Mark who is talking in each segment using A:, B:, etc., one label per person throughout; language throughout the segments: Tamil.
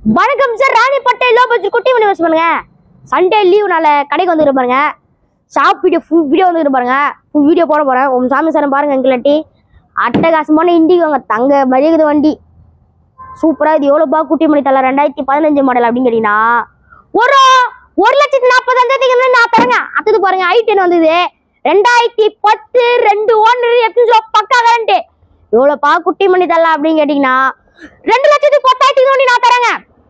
A: வணக்கம் சார் ராணிப்பட்டை லோ பட்ஜெட் குட்டி பண்ணி வச்சு பாருங்க சண்டே லீவ்னால கடைக்கு வந்துட்டு பாருங்க ஷாப் வீடியோ ஃபுல் வீடியோ வந்துட்டு பாருங்க ஃபுல் வீடியோ போட போறேன் உங்க சாமி சாரம் பாருங்க எங்கிலாட்டி அட்டகாசமான இண்டிகோங்க தங்க மரியாதை வண்டி சூப்பரா இது எவ்வளோப்பா குட்டி மணி தரலாம் ரெண்டாயிரத்தி பதினஞ்சு மாடல் அப்படின்னு கேட்டீங்கன்னா ஒரு ஒரு லட்சத்தி நாற்பத்தஞ்சாயிரத்துக்கு நான் தரேங்க அடுத்தது பாருங்க ஐ டென் வந்தது ரெண்டாயிரத்தி பத்து ரெண்டு ஒன்று எப்படி சொல்ல பக்கா கரண்ட் எவ்வளோப்பா குட்டி மணி தரலாம் அப்படின்னு கேட்டீங்கன்னா ரெண்டு லட்சத்தி பத்தாயிரத்துக்கு ஒன்று நான் தரேங்க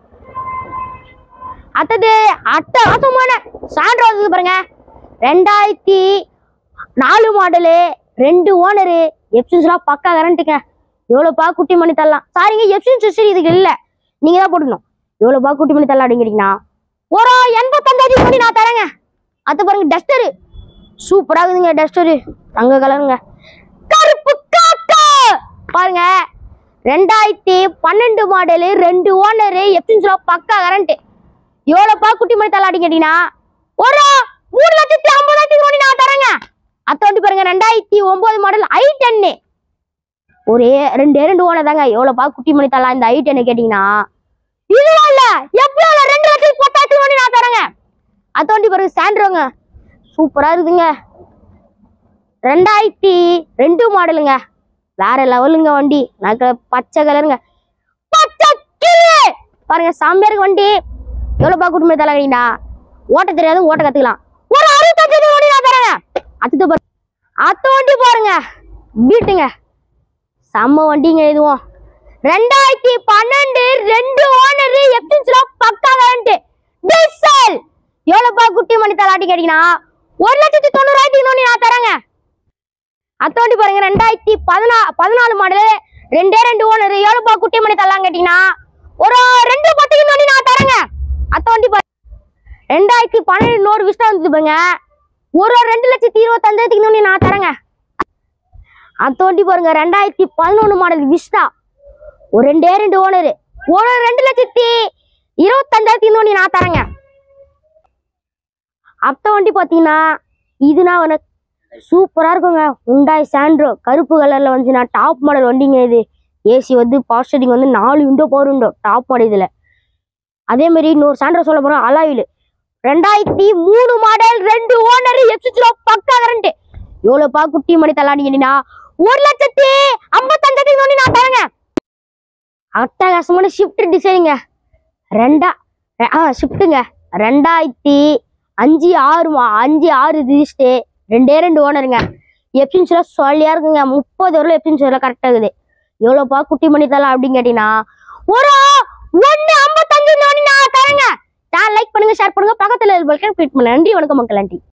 A: அடுத்தது அட்டகாசமான சான்றோ வந்தது பாருங்க ரெண்டாயிரத்தி நாலு மாடலு ரெண்டு ஓனரு எப்சின்ஸ்லாம் பக்கா கரண்ட்டுங்க எவ்வளோப்பா குட்டி மணி தரலாம் சாரிங்க எப்சின்ஸ் சரி இதுக்கு இல்லை நீங்கள் தான் போடணும் எவ்வளோப்பா குட்டி மணி தரலாம் அப்படின்னு கேட்டிங்கன்னா ஒரு எண்பத்தஞ்சாயிரம் மணி நான் தரேங்க அது பாருங்க டஸ்டரு சூப்பராக இருக்குதுங்க டஸ்டரு தங்க கலருங்க கருப்பு காக்கா பாருங்க ரெண்டாயிரத்தி பன்னெண்டு மாடலு ரெண்டு ஓனரு எப்சின்ஸ்லாம் பக்கா கரண்ட்டு எவ்வளோப்பா குட்டி மணி தரலாம் அப்படின்னு கேட்டிங்கன்னா ஒரு மூணு லட்சத்தி ஐம்பதாயிரத்துக்கு மணி நான் தரேங்க அத்தை வந்து பாருங்க ரெண்டாயிரத்தி ஒன்பது மாடல் ஐ டென்னு ஒரே ரெண்டே ரெண்டு ஓனர் தாங்க எவ்வளோப்பா குட்டி மணி தரலாம் இந்த ஐ டென்னு கேட்டிங்கன்னா இதுவும் இல்ல எவ்வளோ இல்ல ரெண்டு லட்சத்தி பத்தாயிரத்துக்கு மணி நான் தரேங்க அத்தை வந்து பாருங்க சாண்ட்ரோங்க சூப்பரா இருக்குதுங்க ரெண்டாயிரத்தி ரெண்டு மாடலுங்க வேற லெவலுங்க வண்டி நக பச்சை கலருங்க பச்சை கிளு பாருங்க சாம்பியாருக்கு வண்டி எவ்வளோப்பா குட்டி மணி தரலாம் கேட்டிங்கன்னா ஓட்ட தெரியாது ஓட்ட கத்துக்கலாம் ஒரு அறுபத்தஞ்சு வண்டி நான் தரேங்க அத்து பாரு அத்த வண்டி பாருங்க பீட்டுங்க செம்ம வண்டிங்க இதுவும் ரெண்டாயிரத்தி பன்னெண்டு ரெண்டு ஓனர் எப்சின்ஸ்ல பக்கா கரண்ட் டீசல் எவ்வளோப்பா குட்டி மணி தலாட்டி கேட்டீங்கன்னா ஒரு லட்சத்தி தொண்ணூறாயிரத்தி ஒன்று நான் தரேங்க அத்த வண்டி பாருங்க ரெண்டாயிரத்தி பதினா பதினாலு மாடல் ரெண்டே ரெண்டு ஓனர் எவ்வளோப்பா குட்டி மணி தரலாம் கேட்டீங்கன்னா ஒரு ரெண்டு பத்துக்கு வண்டி நான் தரேங்க அத்த வண்டி பாருங்க ரெண்டாயிரத்தி பன்னெண்டு நூறு விஸ்டா வந்தது பாருங்க ஒரு ஒரு ரெண்டு லட்சத்தி இருபத்தஞ்சாயிரத்துக்கு இன்னொன்று நான் தரேங்க அந்த வண்டி பாருங்க ரெண்டாயிரத்தி பதினொன்று மாடல் விஸ்டா ஒரு ரெண்டே ரெண்டு ஓனரு ஒரு ரெண்டு லட்சத்தி இருபத்தஞ்சாயிரத்தி இன்னொன்று நான் தரேங்க அத்த வண்டி பார்த்தீங்கன்னா இதுனா உனக்கு சூப்பராக இருக்குங்க உண்டாய் சாண்ட்ரோ கருப்பு கலரில் வந்துச்சுன்னா டாப் மாடல் வண்டிங்க இது ஏசி வந்து பவர் ஸ்டேரிங் வந்து நாலு window power window top model இதில் அதே மாதிரி இன்னொரு சாண்ட்ரோ சொல்ல போகிறோம் அலாயில் ரெண்டாயிரத்தி மூணு மாடல் ரெண்டு ஓனர் எப்சிச்ரோ பக்கா கரண்ட் எவ்வளோப்பா குட்டி மணி தள்ளாடிங்கன்னா ஒரு லட்சத்தி ஐம்பத்தஞ்சாயிரத்துக்கு நோண்டி நான் தரேங்க அட்டகாசமான ஷிஃப்ட் டிசைனுங்க ரெண்டா ரெ- ஆ ஷிஃப்ட்டுங்க ரெண்டாயிரத்தி அஞ்சு ஆறு மா அஞ்சு ஆறு ரிஜிஸ்ட்டு ரெண்டே ரெண்டு ஓனருங்க எப்சின்ஸ்லாம் சொல்லியா இருக்குங்க முப்பது வரல எப்சின்ஸ் வரல கரெக்டாக இருக்குது எவ்வளோப்பா குட்டி மணி தரலாம் அப்படின்னு கேட்டிங்கன்னா ஒரு ஒன்று ஐம்பத்தஞ்சு நோண்டி நான் தரேங்க சேனல் லைக் பண்ணுங்க ஷேர் பண்ணுங்க பக்கத்துல இருக்க பெல் பட்டன் கிளிக் பண்ணுங்க நன்றி வணக்கம் மக்கள் நன்றி